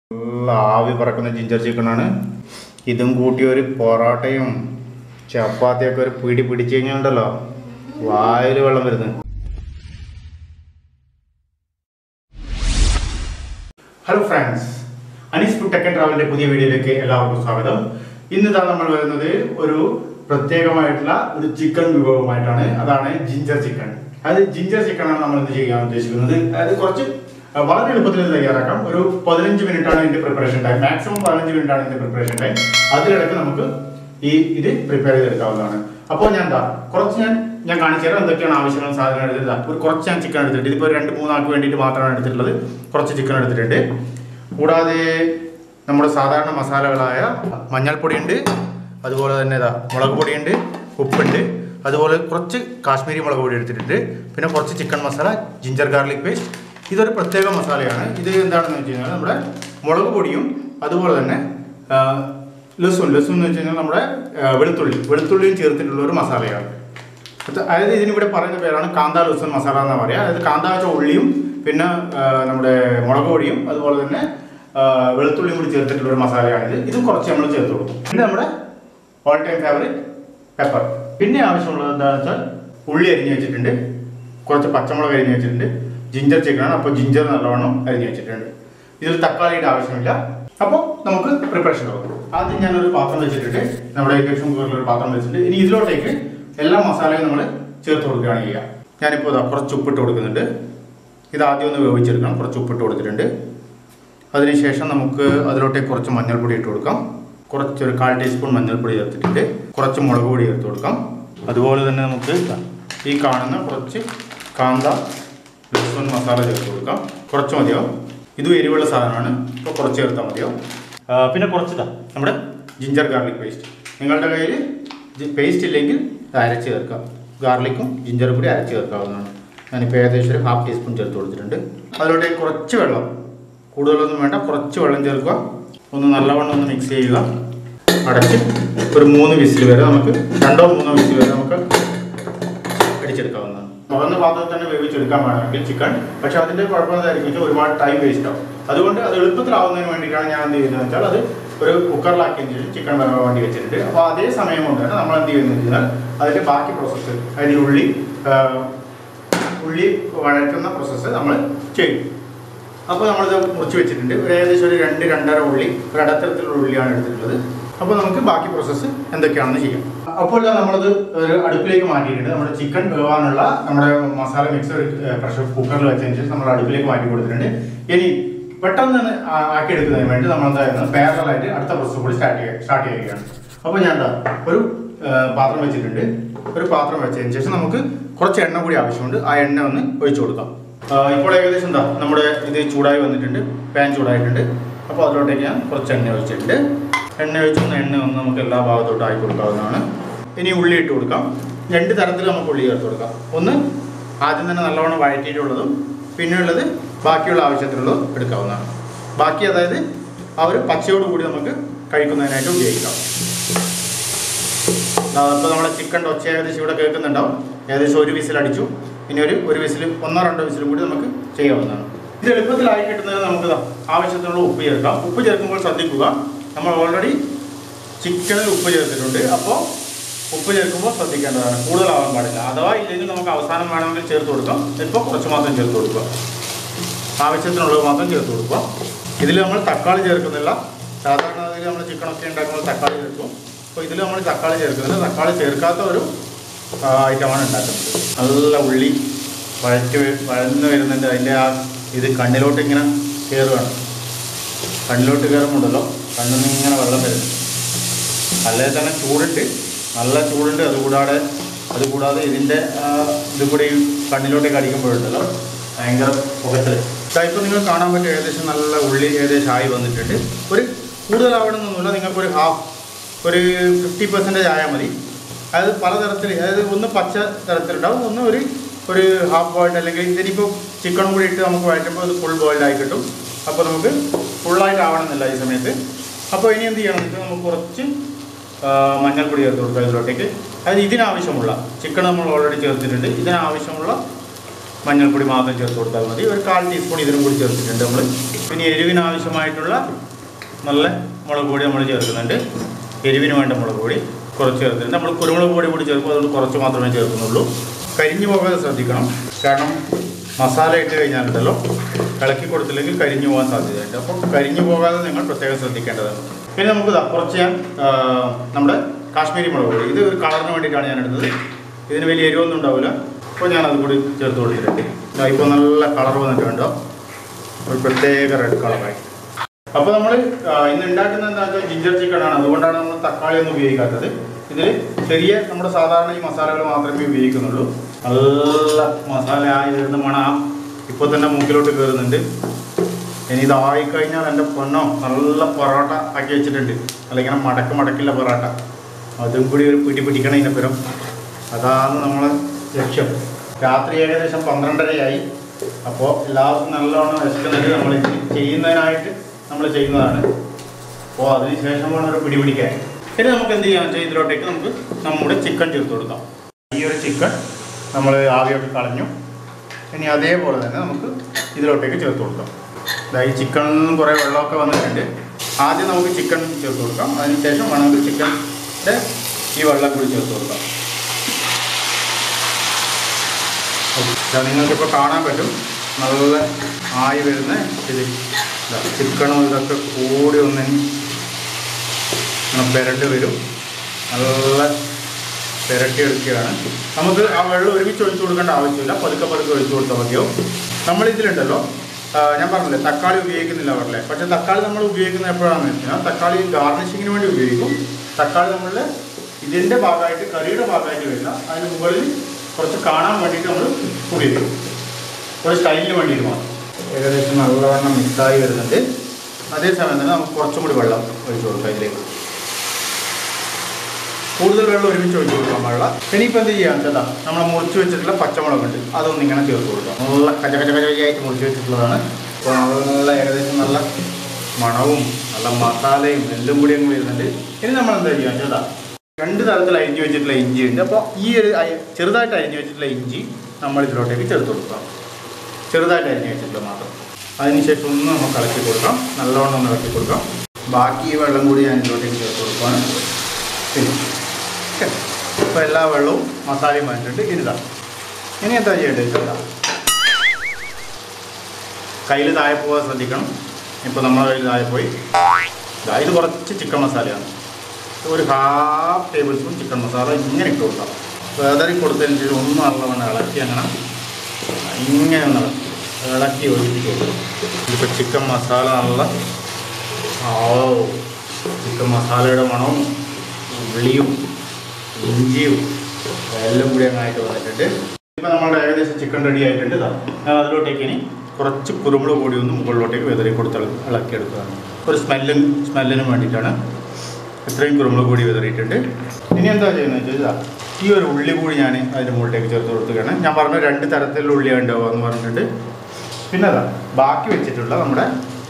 നല്ല ആവി പറക്കുന്ന ജിഞ്ചർ ചിക്കനാണ് ഇതും കൂട്ടി ഒരു പൊറോട്ടയും ചപ്പാത്തിയൊക്കെ ഒരു പിടി പിടിച്ചു കഴിഞ്ഞാലുണ്ടല്ലോ വായിൽ വെള്ളം വരുന്നത് hello friends Anees food tech and ട്രാവലിന്റെ പുതിയ വീഡിയോയിലേക്ക് എല്ലാവർക്കും സ്വാഗതം ഇന്ന് ഇതാ നമ്മൾ വരുന്നത് ഒരു പ്രത്യേകമായിട്ടുള്ള ഒരു ചിക്കൻ വിഭവമായിട്ടാണ് അതാണ് ജിഞ്ചർ ചിക്കൻ അത് ജിഞ്ചർ ചിക്കൻ ആണ് നമ്മൾ ഇന്ന് ചെയ്യാൻ ഉദ്ദേശിക്കുന്നത് അത് കുറച്ച് അഹ്, വളരെ എളുപ്പത്തിൽ ഇത് തയ്യാറാക്കാം ഒരു പതിനഞ്ച് മിനിറ്റ് ആണ് ഇതിന്റെ പ്രിപ്പറേഷൻ ടൈം മാക്സിമം പതിനഞ്ച് മിനിറ്റ് ആണ് ഇതിന്റെ പ്രിപ്പറേഷൻ ടൈം അതിലിടയ്ക്ക് നമുക്ക് ഈ ഇത് പ്രിപ്പയർ ചെയ്തെടുക്കാവുന്നതാണ് അപ്പോൾ ഞാൻ എന്താ കുറച്ച് ഞാൻ ഞാൻ കാണിച്ചു തരാം എന്തൊക്കെയാണ് ആവശ്യമുള്ള സാധനം എടുത്തിട്ട് ഒരു കുറച്ച് ഞാൻ ചിക്കൻ എടുത്തിട്ടുണ്ട് ഇതിപ്പോൾ രണ്ട് മൂന്നാൾക്ക് വേണ്ടിയിട്ട് മാത്രമാണ് എടുത്തിട്ടുള്ളത് കുറച്ച് ചിക്കൻ എടുത്തിട്ടുണ്ട് കൂടാതെ നമ്മുടെ സാധാരണ മസാലകളായ മഞ്ഞൾപ്പൊടി ഉണ്ട് അതുപോലെ തന്നെ ഇതാ മുളക് പൊടിയുണ്ട് ഉപ്പുണ്ട് അതുപോലെ കുറച്ച് കാശ്മീരി മുളക് പൊടി എടുത്തിട്ടുണ്ട് പിന്നെ കുറച്ച് chicken masala ginger garlic paste ഇതൊരു പ്രത്യേക മസാലയാണ് ഇത് എന്താണെന്ന് വെച്ച് കഴിഞ്ഞാൽ നമ്മുടെ മുളക് പൊടിയും അതുപോലെ തന്നെ ആ, ലസുൻ ലസുൻ എന്ന് വെച്ച് കഴിഞ്ഞാൽ നമ്മുടെ ആ, വെളുത്തുള്ളി വെളുത്തുള്ളിയും ചേർത്തിട്ടുള്ള ഒരു മസാലയാണ് അത് അതായത് ഇതിനിവിടെ പറയുന്ന പേരാണ് കാന്താ ലസുൻ മസാല എന്നാ പറയുക അതായത് കാന്താ വെച്ച ഉള്ളിയും പിന്നെ ആ, നമ്മുടെ മുളക് പൊടിയും അതുപോലെ തന്നെ ആ, വെളുത്തുള്ളിയും കൂടി ചേർത്തിട്ടുള്ള ഒരു മസാലയാണിത് ഇതും കുറച്ച് നമ്മൾ ചേർത്ത് കൊടുക്കും പിന്നെ നമ്മുടെ ഓൾ ടൈം ഫേവറേറ്റ് പെപ്പർ പിന്നെ ആവശ്യമുള്ളത് എന്താണെന്ന് വെച്ചാൽ ഉള്ളി അരിഞ്ഞ് വെച്ചിട്ടുണ്ട് കുറച്ച് പച്ചമുളക് അരിഞ്ഞ് വെച്ചിട്ടുണ്ട് ജിഞ്ചർ ചിക്കനാണ് അപ്പോൾ ജിഞ്ചർ നല്ലവണ്ണം അരിഞ്ഞ് വെച്ചിട്ടുണ്ട് ഇതിൽ തക്കാളിയുടെ ആവശ്യമില്ല അപ്പോൾ നമുക്ക് പ്രിപ്പറേഷൻ തുടങ്ങാം ആദ്യം ഞാനൊരു പാത്രം വെച്ചിട്ടുണ്ട് നമ്മുടെ ഇൻഡക്ഷൻ കുക്കറിൽ ഒരു പാത്രം വെച്ചിട്ടുണ്ട് ഇനി ഇതിലോട്ടേക്ക് എല്ലാ മസാലയും നമ്മൾ ചേർത്ത് കൊടുക്കുകയാണ് ചെയ്യുക ഞാനിപ്പോൾ ഇതാ കുറച്ച് ഉപ്പിട്ട് കൊടുക്കുന്നുണ്ട് ഇത് ആദ്യം ഒന്ന് വേവിച്ചെടുക്കണം കുറച്ച് ഉപ്പിട്ട് കൊടുത്തിട്ടുണ്ട് അതിനുശേഷം നമുക്ക് അതിലോട്ടേക്ക് കുറച്ച് മഞ്ഞൾപ്പൊടി ഇട്ട് കൊടുക്കാം കുറച്ച് ഒരു കാൽ ടീസ്പൂൺ മഞ്ഞൾപ്പൊടി ചേർത്തിട്ടുണ്ട് കുറച്ച് മുളക് പൊടി ചേർത്ത് കൊടുക്കാം അതുപോലെ തന്നെ നമുക്ക് ഈ കാണുന്ന കുറച്ച് കാന്ത ലസുൻ മസാല ചേർത്ത് കൊടുക്കാം കുറച്ച് മതിയാവും ഇതും എരിവുള്ള സാധനമാണ് ഇപ്പോൾ കുറച്ച് ചേർത്താൽ മതിയാവും ആ, പിന്നെ കുറച്ച് ഇതാ നമ്മുടെ ജിഞ്ചർ ഗാർലിക് പേസ്റ്റ് നിങ്ങളുടെ കയ്യിൽ പേസ്റ്റ് ഇല്ലെങ്കിൽ ഇത് അരച്ച് ചേർക്കാം ഗാർലിക്കും ജിഞ്ചറും കൂടി അരച്ച് ചേർക്കാവുന്നതാണ് ഞാനിപ്പോൾ ഏകദേശം ഒരു ഹാഫ് ടീസ്പൂൺ ചേർത്ത് കൊടുത്തിട്ടുണ്ട് അതിലോട്ടേക്ക് കുറച്ച് വെള്ളം കൂടുതലൊന്നും വേണ്ട കുറച്ച് വെള്ളം ചേർക്കുക ഒന്ന് നല്ലവണ്ണം ഒന്ന് മിക്സ് ചെയ്യുക അടച്ച് ഒരു മൂന്ന് വിസിൽ വരെ നമുക്ക് രണ്ടോ മൂന്നോ വിസിൽ വരെ നമുക്ക് അടിച്ചെടുക്കാവുന്നതാണ് തുറന്ന പാത്രത്തിൽ തന്നെ വേവിച്ചെടുക്കാൻ വേണമെങ്കിൽ ചിക്കൻ പക്ഷെ അതിൻ്റെ കുഴപ്പം എന്തായിരിക്കും വെച്ചാൽ ഒരുപാട് ടൈം വേസ്റ്റ് ആവും അതുകൊണ്ട് അത് എളുപ്പത്തിലാവുന്നതിന് വേണ്ടിയിട്ടാണ് ഞാൻ എന്ത് ചെയ്യുന്നത് വെച്ചാൽ അത് ഒരു കുക്കറിലാക്കിയതിന് ശേഷം ചിക്കൻ വരാൻ വേണ്ടി വെച്ചിട്ടുണ്ട് അപ്പോൾ അതേ സമയം കൊണ്ട് തന്നെ നമ്മൾ എന്ത് ചെയ്യുന്നത് വെച്ചാൽ അതിൻ്റെ ബാക്കി പ്രോസസ്സ് അതായത് ഈ ഉള്ളി ആ, ഉള്ളി വഴറ്റുന്ന പ്രോസസ്സ് നമ്മൾ ചെയ്യും അപ്പോൾ നമ്മളിത് മുറിച്ച് വെച്ചിട്ടുണ്ട് ഒരു ഏകദേശം ഒരു രണ്ട് രണ്ടര ഉള്ളി ഒരു ഇടത്തരത്തിലുള്ള ഉള്ളിയാണ് എടുത്തിട്ടുള്ളത് അപ്പോൾ നമുക്ക് ബാക്കി പ്രോസസ്സ് എന്തൊക്കെയാണെന്ന് ചെയ്യാം അപ്പോൾ ഇതാ നമ്മളത് ഒരു അടുപ്പിലേക്ക് മാറ്റിയിട്ടുണ്ട് നമ്മുടെ ചിക്കൻ വേവാനുള്ള നമ്മുടെ മസാല മിക്സ് ഒരു പ്രഷർ കുക്കറിൽ വെച്ചതിന് ശേഷം നമ്മൾ അടുപ്പിലേക്ക് മാറ്റി കൊടുത്തിട്ടുണ്ട് ഇനി പെട്ടെന്ന് തന്നെ ആ- ആക്കിയെടുക്കുന്നതിന് വേണ്ടി നമ്മൾ എന്തായിരുന്നു പാരലായിട്ട് അടുത്ത പ്രോസസ്സ് കൂടി സ്റ്റാർട്ട് ചെയ്യുക സ്റ്റാർട്ട് ചെയ്യുകയാണ് അപ്പോൾ ഞാൻ എന്താ ഒരു ആ, പാത്രം വെച്ചിട്ടുണ്ട് ഒരു പാത്രം വെച്ചതിന് ശേഷം നമുക്ക് കുറച്ച് എണ്ണ കൂടി ആവശ്യമുണ്ട് ആ എണ്ണ ഒന്ന് ഒഴിച്ചു കൊടുക്കാം ആ, ഇപ്പോൾ ഏകദേശം എന്താ നമ്മുടെ ഇത് ചൂടായി വന്നിട്ടുണ്ട് പാൻ ചൂടായിട്ടുണ്ട് അപ്പോൾ അതിലോട്ടേക്ക് ഞാൻ കുറച്ച് എണ്ണ ഒഴിച്ചിട്ടുണ്ട് എണ്ണ ഒഴിച്ചൊന്ന് എണ്ണ ഒന്ന് നമുക്ക് എല്ലാ ഭാഗത്തോട്ടും ആക്കി കൊടുക്കാവുന്നതാണ് ഇനി ഉള്ളി ഇട്ട് കൊടുക്കാം രണ്ട് തരത്തിൽ നമുക്ക് ഉള്ളി ചേർത്ത് കൊടുക്കാം ഒന്ന് ആദ്യം തന്നെ നല്ലവണ്ണം വഴറ്റിയിട്ടുള്ളതും പിന്നെ ഉള്ളത് ബാക്കിയുള്ള ആവശ്യത്തിനുള്ളതും എടുക്കാവുന്നതാണ് ബാക്കി അതായത് ആ ഒരു പച്ചയോട് കൂടി നമുക്ക് കഴിക്കുന്നതിനായിട്ട് ഉപയോഗിക്കാം അപ്പോൾ നമ്മുടെ ചിക്കൻ ഒച്ച ഏകദേശം ഇവിടെ കേൾക്കുന്നുണ്ടാവും ഏകദേശം ഒരു വിസിൽ അടിച്ചു ഇനി ഒരു ഒരു വിസിൽ ഒന്നോ രണ്ടോ വിസിലും കൂടി നമുക്ക് ചെയ്യാവുന്നതാണ് ഇത് എളുപ്പത്തിലായി കിട്ടുന്നത് നമുക്ക് ദാ ആവശ്യത്തിനുള്ള ഉപ്പ് ചേർക്കാം ഉപ്പ് ചേർക്കുമ്പോൾ ശ്രദ്ധിക്കുക നമ്മൾ ഓൾറെഡി ചിക്കനിൽ ഉപ്പ് ചേർത്തിട്ടുണ്ട് അപ്പോൾ ഉപ്പ് ചേർക്കുമ്പോൾ ശ്രദ്ധിക്കേണ്ടതാണ് കൂടുതലാവാൻ പാടില്ല അഥവാ ഇല്ലെങ്കിൽ നമുക്ക് അവസാനം വേണമെങ്കിൽ ചേർത്ത് കൊടുക്കാം ഇപ്പോൾ കുറച്ച് മാത്രം ചേർത്ത് കൊടുക്കുക ആവശ്യത്തിനുള്ളത് മാത്രം ചേർത്ത് കൊടുക്കുക ഇതിൽ നമ്മൾ തക്കാളി ചേർക്കുന്നില്ല സാധാരണ ഇതിൽ നമ്മൾ ചിക്കനൊക്കെ ഉണ്ടാക്കുമ്പോൾ തക്കാളി ചേർക്കും അപ്പോൾ ഇതിൽ നമ്മൾ തക്കാളി ചേർക്കുന്നില്ല തക്കാളി ചേർക്കാത്ത ഒരു ആ, ഐറ്റമാണ് ഉണ്ടാക്കുന്നത് നല്ല ഉള്ളി വഴറ്റ് വ- വഴന്ന് വരുന്നുണ്ട് അതിൻ്റെ ആ ഇത് കണ്ണിലോട്ട് ഇങ്ങനെ കയറുകയാണ് കണ്ണിലോട്ട് കയറുമ്പോണ്ടല്ലോ കണ്ണിൽ നിന്ന് ഇങ്ങനെ വെള്ളം വരുന്നു അല്ലേ തന്നെ ചൂടുണ്ട് നല്ല ചൂടുണ്ട് അതുകൂടാതെ അതുകൂടാതെ ഇതിൻ്റെ ഇത് കൂടി ഈ കണ്ണിലോട്ടേക്ക് അടിക്കുമ്പോഴുണ്ടല്ലോ ഭയങ്കര പുകച്ചൽ ഇപ്പോൾ നിങ്ങൾ കാണാൻ പറ്റും ഏകദേശം നല്ല ഉള്ളി ഏകദേശം ആയി വന്നിട്ടുണ്ട് ഒരു കൂടുതലാവണമെന്നൊന്നുമില്ല നിങ്ങൾക്കൊരു ഹാഫ് ഒരു ഫിഫ്റ്റി പെർസെൻറ്റേജ് ആയാൽ മതി അതായത് പലതരത്തിൽ അതായത് ഒന്ന് പച്ച തരത്തിലുണ്ടാവും ഒന്ന് ഒരു ഒരു ഹാഫ് ബോയിൽഡ് അല്ലെങ്കിൽ ഇതിനിപ്പോൾ ചിക്കനും കൂടി ഇട്ട് നമുക്ക് വഴറ്റുമ്പോൾ അത് ഫുൾ ബോയിൽഡ് ആയി കിട്ടും അപ്പോൾ നമുക്ക് ഫുള്ളായിട്ട് ആവണമെന്നില്ല ഈ സമയത്ത് അപ്പോൾ ഇനി എന്ത് ചെയ്യണം എന്ന് വെച്ചാൽ നമുക്ക് കുറച്ച് ആ, മഞ്ഞൾപ്പൊടി ചേർത്ത് കൊടുക്കുക ഇതിലോട്ടേക്ക് അതായത് ഇതിനാവശ്യമുള്ള ചിക്കൻ നമ്മൾ ഓൾറെഡി ചേർത്തിട്ടുണ്ട് ഇതിനാവശ്യമുള്ള മഞ്ഞൾപ്പൊടി മാത്രം ചേർത്ത് കൊടുത്താൽ മതി ഒരു കാൽ ടീസ്പൂൺ ഇതിനും കൂടി ചേർത്തിട്ടുണ്ട് നമ്മൾ പിന്നെ എരിവിന് ആവശ്യമായിട്ടുള്ള നല്ല മുളക് പൊടി നമ്മൾ ചേർക്കുന്നുണ്ട് എരിവിന് വേണ്ട മുളക് പൊടി കുറച്ച് ചേർത്തിട്ടുണ്ട് നമ്മൾ കുരുമുളക് പൊടി കൂടി ചേർക്കും അതുകൊണ്ട് കുറച്ച് മാത്രമേ ചേർക്കുന്നുള്ളൂ കരിഞ്ഞു പോകാതെ ശ്രദ്ധിക്കണം കാരണം മസാല ഇട്ട് കഴിഞ്ഞാലുണ്ടല്ലോ ഇളക്കി കൊടുത്തില്ലെങ്കിൽ കരിഞ്ഞു പോകാൻ സാധ്യതയുണ്ട് അപ്പോൾ കരിഞ്ഞു പോകാതെ നിങ്ങൾ പ്രത്യേകം ശ്രദ്ധിക്കേണ്ടതാണ് പിന്നെ നമുക്ക് ദാ കുറച്ച് ഞാൻ ആ, നമ്മുടെ കാശ്മീരി മുളക് പൊടി ഇത് ഒരു കളറിന് വേണ്ടിയിട്ടാണ് ഞാൻ എടുത്തത് ഇതിന് വലിയ എരിവൊന്നും ഉണ്ടാവില്ല അപ്പോൾ ഞാൻ അത് കൂടി ചേർത്ത് കൊടുത്തിട്ടുണ്ട് ദാ ഇപ്പോൾ നല്ല കളർ വന്നിട്ടുണ്ടോ ഒരു പ്രത്യേക റെഡ് കളറായി അപ്പോൾ നമ്മൾ ഇന്ന് ഉണ്ടാക്കുന്നത് എന്താ വെച്ചാൽ ജിഞ്ചർ ചിക്കൻ ആണ് അതുകൊണ്ടാണ് നമ്മൾ തക്കാളി ഒന്നും ഉപയോഗിക്കാത്തത് ഇതിൽ ചെറിയ നമ്മുടെ സാധാരണ ഈ മസാലകൾ മാത്രമേ ഉപയോഗിക്കുന്നുള്ളൂ നല്ല മസാല ആയി വരുന്ന മണം ഇപ്പോൾ തന്നെ മൂക്കിലോട്ട് കയറുന്നുണ്ട് ഇനി ഇതായി കഴിഞ്ഞാൽ എൻ്റെ പൊന്നോ നല്ല പൊറോട്ട ആക്കി വെച്ചിട്ടുണ്ട് അല്ലെങ്കിൽ ഇങ്ങനെ മടക്ക് മടക്കില്ല പൊറോട്ട അതും കൂടി ഒരു പിടി പിടിക്കണം ഇതിനപ്പുറം അതാണ് നമ്മളെ ലക്ഷ്യം രാത്രി ഏകദേശം പന്ത്രണ്ടരയായി അപ്പോൾ എല്ലാവർക്കും നല്ലോണം വിശക്കുന്നുണ്ട് നമ്മൾ ഇത് ചെയ്യുന്നതിനായിട്ട് നമ്മൾ ചെയ്യുന്നതാണ് അപ്പോൾ അതിന് ശേഷം വേണം ഒരു പിടി പിടിക്കാൻ ഇനി നമുക്ക് എന്ത് ചെയ്യാന്ന് വെച്ചാൽ ഇതിലോട്ടേക്ക് നമുക്ക് നമ്മുടെ ചിക്കൻ ചേർത്ത് കൊടുക്കാം ഈ ഒരു ചിക്കൻ നമ്മൾ ആവിയൊക്കെ കളഞ്ഞു ഇനി അതേപോലെ തന്നെ നമുക്ക് ഇതിലോട്ടേക്ക് ചേർത്ത് കൊടുക്കാം ദാ ഈ ചിക്കനിൽ നിന്നും കുറേ വെള്ളമൊക്കെ വന്നിട്ടുണ്ട് ആദ്യം നമുക്ക് ചിക്കൻ ചേർത്ത് കൊടുക്കാം അതിനുശേഷം വേണമെങ്കിൽ ചിക്കൻ്റെ ഈ വെള്ളം കൂടി ചേർത്ത് കൊടുക്കാം ദാ നിങ്ങൾക്കിപ്പോൾ കാണാൻ പറ്റും നല്ല ആയി വരുന്ന ഇത് ദാ ചിക്കനും ഇതൊക്കെ കൂടി ഒന്ന് ഇങ്ങനെ പെരണ്ട് വരും നല്ല പെരട്ടി എടുക്കുകയാണ് നമുക്ക് ആ വെള്ളം ഒരുമിച്ച് ഒഴിച്ചു കൊടുക്കേണ്ട ആവശ്യമില്ല പതുക്കെ പതുക്കെ ഒഴിച്ചു കൊടുത്താൽ മതിയോ നമ്മളിതിലുണ്ടല്ലോ ആ, ഞാൻ പറഞ്ഞില്ലേ തക്കാളി ഉപയോഗിക്കുന്നില്ല പറഞ്ഞില്ലേ പക്ഷേ തക്കാളി നമ്മൾ ഉപയോഗിക്കുന്നത് എപ്പോഴാണെന്ന് വെച്ചാൽ തക്കാളി ഗാർണിഷിങ്ങിന് വേണ്ടി ഉപയോഗിക്കും തക്കാളി നമ്മൾ ഇതിൻ്റെ ഭാഗമായിട്ട് കറിയുടെ ഭാഗമായിട്ട് വരില്ല അതിന് മുകളിൽ കുറച്ച് കാണാൻ വേണ്ടിയിട്ട് നമ്മൾ ഉപയോഗിക്കും ഒരു സ്റ്റൈലിന് വേണ്ടിയിട്ട് മാത്രം ഏകദേശം നല്ലവണ്ണം മിക്സായി വരുന്നുണ്ട് അതേസമയം തന്നെ നമുക്ക് കുറച്ചും കൂടി വെള്ളം ഒഴിച്ചു കൊടുക്കാം ഇതിലേക്ക് കൂടുതൽ വെള്ളം ഒരുമിച്ച് ഒഴിച്ചു കൊടുക്കാൻ പാടില്ല ഇനിയിപ്പോൾ എന്ത് ചെയ്യാൻ ചേട്ടാ നമ്മൾ മുറിച്ച് വെച്ചിട്ടുള്ള പച്ചമുളകുണ്ട് അതൊന്നും ഇങ്ങനെ ചേർത്ത് കൊടുക്കാം നല്ല കച്ച കച്ച കച്ചയായിട്ട് മുറിച്ച് വെച്ചിട്ടുള്ളതാണ് അപ്പോൾ നല്ല ഏകദേശം നല്ല മണവും നല്ല മസാലയും എല്ലാം കൂടി അങ്ങ് വരുന്നുണ്ട് ഇനി നമ്മൾ എന്താ ചെയ്യാൻ ചേട്ടാ രണ്ട് തരത്തിൽ അരിഞ്ഞു വെച്ചിട്ടുള്ള ഇഞ്ചി ഉണ്ട് അപ്പോൾ ഈ ഒരു അയ- ചെറുതായിട്ട് അരിഞ്ഞു വെച്ചിട്ടുള്ള ഇഞ്ചി നമ്മൾ ഇതിലോട്ടേക്ക് ചേർത്ത് കൊടുക്കാം ചെറുതായിട്ട് അരിഞ്ഞു വെച്ചിട്ടുള്ള മാത്രം അതിനുശേഷം ഒന്ന് നമുക്ക് ഇളക്കി കൊടുക്കാം നല്ലവണ്ണം ഒന്ന് ഇളക്കി കൊടുക്കാം ബാക്കി ഈ വെള്ളം കൂടി ഞാൻ ഇതിലോട്ടേക്ക് ചേർത്ത് കൊടുക്കുകയാണ് പിന്നെ ഇപ്പോൾ എല്ലാ വെള്ളവും മസാലയും വന്നിട്ടുണ്ട് ഇനിതാ ഇനി എന്താ ചെയ്യേണ്ടത് ചേട്ടാ കയ്യിൽ താഴെ പോകാൻ ശ്രദ്ധിക്കണം ഇപ്പോൾ നമ്മുടെ കയ്യിൽ താഴെ പോയി ദാ ഇത് കുറച്ച് ചിക്കൻ മസാലയാണ് ഒരു half table spoon chicken masala ഇങ്ങനെ ഇട്ട് കൊടുക്കാം വേദറി കൊടുത്തതിന് ശേഷം ഒന്ന് നല്ലവണ്ണം ഇളക്കി അങ്ങനെ ഇങ്ങനെ ഒന്ന് ഇളക്കി ഇളക്കി ഒഴിപ്പിച്ച് കൊടുക്കും ഇതിപ്പോൾ ചിക്കൻ മസാല നല്ല ഓ ചിക്കൻ മസാലയുടെ മണവും ഉള്ളിയും ഇഞ്ചിയും എല്ലാം കൂടി അങ്ങായിട്ട് വന്നിട്ടുണ്ട് ഇപ്പം നമ്മളുടെ ഏകദേശം ചിക്കൻ റെഡി ആയിട്ടുണ്ട് ഇതാ ഞാൻ അതിലോട്ടേക്ക് ഇനി കുറച്ച് കുരുമുളക് പൊടി ഒന്ന് മുകളിലോട്ടേക്ക് വിതറി കൊടുത്ത് ഇള- ഇളക്കിയെടുക്കുകയാണ് ഒരു സ്മെല്ലും സ്മെല്ലിനും വേണ്ടിയിട്ടാണ് ഇത്രയും കുരുമുളക് പൊടി വിതറിയിട്ടുണ്ട് ഇനി എന്താ ചെയ്യുന്നത് വെച്ചാൽ ഇതാ ഈ ഒരു ഉള്ളി കൂടി ഞാൻ അതിൻ്റെ മുകളിലേക്ക് ചേർത്ത് കൊടുക്കുകയാണ് ഞാൻ പറഞ്ഞു രണ്ട് തരത്തിലുള്ള ഉള്ളിയാണ് ഉണ്ടാവുക എന്ന് പറഞ്ഞിട്ടുണ്ട് പിന്നെ അതാ ബാക്കി വെച്ചിട്ടുള്ള നമ്മുടെ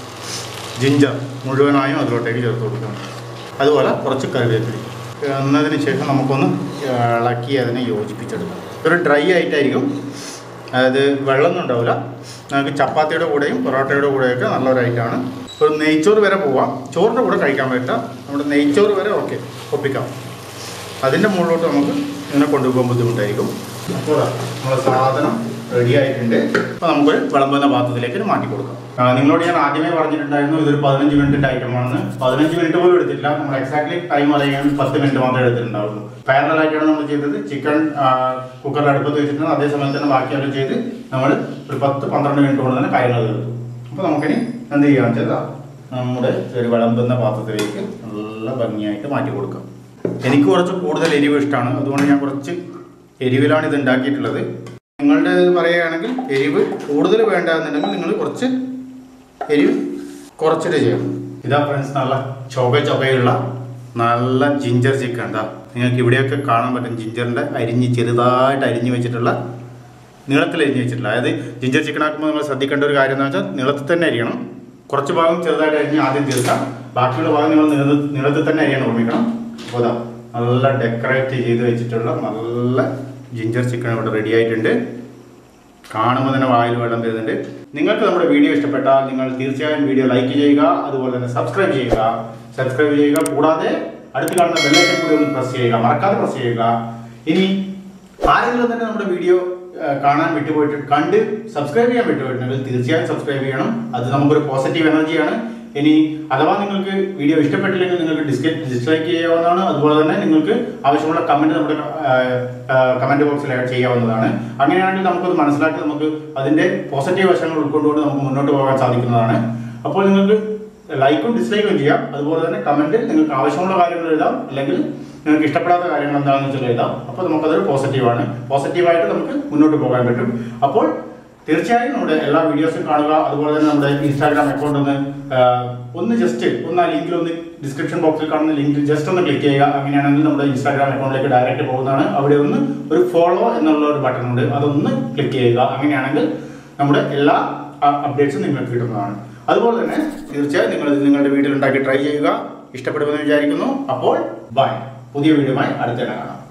ജിഞ്ചർ മുഴുവനായും അതിലോട്ടേക്ക് ചേർത്ത് കൊടുക്കണം അതുപോലെ കുറച്ച് കറിവേപ്പില എന്നതിന് ശേഷം നമുക്കൊന്ന് ഇളക്കി അതിനെ യോജിപ്പിച്ചെടുക്കാം ഇതൊരു ഡ്രൈ ആയിട്ടായിരിക്കും അതായത് വെള്ളമൊന്നും ഉണ്ടാവില്ല നമുക്ക് ചപ്പാത്തിയുടെ കൂടെയും പൊറോട്ടയുടെ കൂടെയൊക്കെ നല്ലൊരു ഐറ്റമാണ് ഒരു നെയ്ച്ചോറ് വരെ പോവാം ചോറിൻ്റെ കൂടെ കഴിക്കാൻ പറ്റില്ല നമ്മുടെ നെയ്ച്ചോറ് വരെ ഓക്കെ ഒപ്പിക്കാം അതിൻ്റെ മുകളിലോട്ട് നമുക്ക് ഇങ്ങനെ കൊണ്ടുപോകാൻ ബുദ്ധിമുട്ടായിരിക്കും അപ്പോൾ നമ്മുടെ സാധനം റെഡി ആയിട്ടുണ്ട് അപ്പോൾ നമുക്ക് വിളമ്പുന്ന പാത്രത്തിലേക്ക് ഇത് മാറ്റി കൊടുക്കാം ആ, നിങ്ങളോട് ഞാൻ ആദ്യമേ പറഞ്ഞിട്ടുണ്ടായിരുന്നു ഇതൊരു പതിനഞ്ച് മിനിറ്റിൻ്റെ ഐറ്റമാണെന്ന് പതിനഞ്ച് മിനിറ്റ് പോലും എടുത്തില്ല നമ്മൾ എക്സാക്ട്ലി ടൈം അറിയാൻ പത്ത് മിനിറ്റ് മാത്രമേ എടുത്തിട്ടുണ്ടാവുള്ളൂ പാരലായിട്ടാണ് നമ്മൾ ചെയ്തത് ചിക്കൻ കുക്കറിൽ അടുപ്പത്ത് വെച്ചിട്ടുണ്ട് അതേ സമയത്ത് തന്നെ ബാക്കി അവർ ചെയ്ത് നമ്മൾ ഒരു പത്ത് പന്ത്രണ്ട് മിനിറ്റ് കൊണ്ട് തന്നെ കാര്യങ്ങൾ തീർത്തു അപ്പോൾ നമുക്കിനി എന്ത് ചെയ്യാൻ വെച്ചാൽ നമ്മുടെ ഒരു വിളമ്പുന്ന പാത്രത്തിലേക്ക് നല്ല ഭംഗിയായിട്ട് മാറ്റി കൊടുക്കാം എനിക്ക് കുറച്ച് കൂടുതൽ എരിവ് ഇഷ്ടമാണ് അതുകൊണ്ട് ഞാൻ കുറച്ച് എരിവിലാണ് ഇത് ഉണ്ടാക്കിയിട്ടുള്ളത് നിങ്ങളുടെ ഇത് പറയുകയാണെങ്കിൽ എരിവ് കൂടുതൽ വേണ്ട എന്നുണ്ടെങ്കിൽ നിങ്ങൾ കുറച്ച് എരിവ് കുറച്ചിട്ട് ചെയ്യണം ഇതാ ഫ്രണ്ട്സ് നല്ല ചൊക ചൊകയുള്ള നല്ല ജിഞ്ചർ ചിക്കൻ ഉണ്ടാ നിങ്ങൾക്ക് ഇവിടെയൊക്കെ കാണാൻ പറ്റും ജിഞ്ചറിൻ്റെ അരിഞ്ഞ് ചെറുതായിട്ട് അരിഞ്ഞ് വെച്ചിട്ടുള്ള നീളത്തിൽ അരിഞ്ഞ് വെച്ചിട്ടുള്ള അതായത് ജിഞ്ചർ ചിക്കൻ ആക്കുമ്പോൾ നിങ്ങൾ ശ്രദ്ധിക്കേണ്ട ഒരു കാര്യം എന്ന് വെച്ചാൽ നീളത്തിൽ തന്നെ അരിയണം കുറച്ച് ഭാഗം ചെറുതായിട്ട് അരിഞ്ഞ് ആദ്യം തീർക്കാം ബാക്കിയുള്ള ഭാഗം നിങ്ങൾ നീള നീളത്തിൽ തന്നെ അരിയാൻ ഓർമ്മിക്കണം അപ്പോൾ അതാ നല്ല ഡെക്കറേറ്റ് ചെയ്ത് വെച്ചിട്ടുള്ള നല്ല ജിഞ്ചർ ചിക്കൻ ഇവിടെ റെഡി ആയിട്ടുണ്ട് കാണുമ്പോൾ തന്നെ വായിൽ വെള്ളം വരുന്നുണ്ട് നിങ്ങൾക്ക് നമ്മുടെ വീഡിയോ ഇഷ്ടപ്പെട്ടാൽ നിങ്ങൾ തീർച്ചയായും വീഡിയോ ലൈക്ക് ചെയ്യുക അതുപോലെ തന്നെ സബ്സ്ക്രൈബ് ചെയ്യുക സബ്സ്ക്രൈബ് ചെയ്യുക കൂടാതെ അടുത്ത് കാണുന്ന ബെല്ലൈക്കൻ കൂടി ഒന്ന് പ്രസ് ചെയ്യുക മറക്കാതെ പ്രസ് ചെയ്യുക ഇനി ആരെങ്കിലും തന്നെ നമ്മുടെ വീഡിയോ കാണാൻ വിട്ടുപോയിട്ട് കണ്ട് സബ്സ്ക്രൈബ് ചെയ്യാൻ വിട്ടുപോയിട്ടുണ്ടെങ്കിൽ തീർച്ചയായും സബ്സ്ക്രൈബ് ചെയ്യണം അത് നമുക്കൊരു പോസിറ്റീവ് എനർജിയാണ് ഇനി അഥവാ നിങ്ങൾക്ക് വീഡിയോ ഇഷ്ടപ്പെട്ടില്ലെങ്കിൽ നിങ്ങൾക്ക് ഡിസ്കൈ ഡിസ്ലൈക്ക് ചെയ്യാവുന്നതാണ് അതുപോലെ തന്നെ നിങ്ങൾക്ക് ആവശ്യമുള്ള കമന്റ് നമ്മുടെ കമന്റ് ബോക്സിൽ ആഡ് ചെയ്യാവുന്നതാണ് അങ്ങനെയാണെങ്കിൽ നമുക്കത് മനസ്സിലാക്കി നമുക്ക് അതിന്റെ പോസിറ്റീവ് വശങ്ങൾ ഉൾക്കൊണ്ടുകൊണ്ട് നമുക്ക് മുന്നോട്ട് പോകാൻ സാധിക്കുന്നതാണ് അപ്പോൾ നിങ്ങൾക്ക് ലൈക്കും ഡിസ്ലൈക്കും ചെയ്യാം അതുപോലെ തന്നെ കമന്റിൽ നിങ്ങൾക്ക് ആവശ്യമുള്ള കാര്യങ്ങൾ എഴുതാം അല്ലെങ്കിൽ നിങ്ങൾക്ക് ഇഷ്ടപ്പെടാത്ത കാര്യങ്ങൾ എന്താണെന്ന് വെച്ചാൽ എഴുതാം അപ്പോൾ നമുക്കതൊരു പോസിറ്റീവാണ് പോസിറ്റീവായിട്ട് നമുക്ക് മുന്നോട്ട് പോകാൻ പറ്റും അപ്പോൾ തീർച്ചയായും നമ്മുടെ എല്ലാ വീഡിയോസും കാണുക അതുപോലെ തന്നെ നമ്മുടെ ഇൻസ്റ്റാഗ്രാം അക്കൗണ്ട് ഒന്ന് ആ, ഒന്ന് ജസ്റ്റ് ഒന്ന് ആ ലിങ്കിൽ ഒന്ന് ഡിസ്ക്രിപ്ഷൻ ബോക്സിൽ കാണുന്ന ലിങ്കിൽ ജസ്റ്റ് ഒന്ന് ക്ലിക്ക് ചെയ്യുക അങ്ങനെയാണെങ്കിൽ നമ്മുടെ ഇൻസ്റ്റാഗ്രാം അക്കൗണ്ടിലേക്ക് ഡയറക്റ്റ് പോകുന്നതാണ് അവിടെ ഒന്ന് ഒരു ഫോളോ എന്നുള്ള ഒരു ബട്ടൺ ഉണ്ട് അതൊന്ന് ക്ലിക്ക് ചെയ്യുക അങ്ങനെയാണെങ്കിൽ നമ്മുടെ എല്ലാ അപ്ഡേറ്റ്സും നിങ്ങൾക്ക് കിട്ടുന്നതാണ് അതുപോലെ തന്നെ തീർച്ചയായും നിങ്ങൾ ഇത് നിങ്ങളുടെ വീട്ടിൽ ഉണ്ടാക്കി ട്രൈ ചെയ്യുക ഇഷ്ടപ്പെടുമെന്ന് വിചാരിക്കുന്നു അപ്പോൾ ബൈ പുതിയ വീഡിയോയുമായി അടുത്തിടെ കാണാം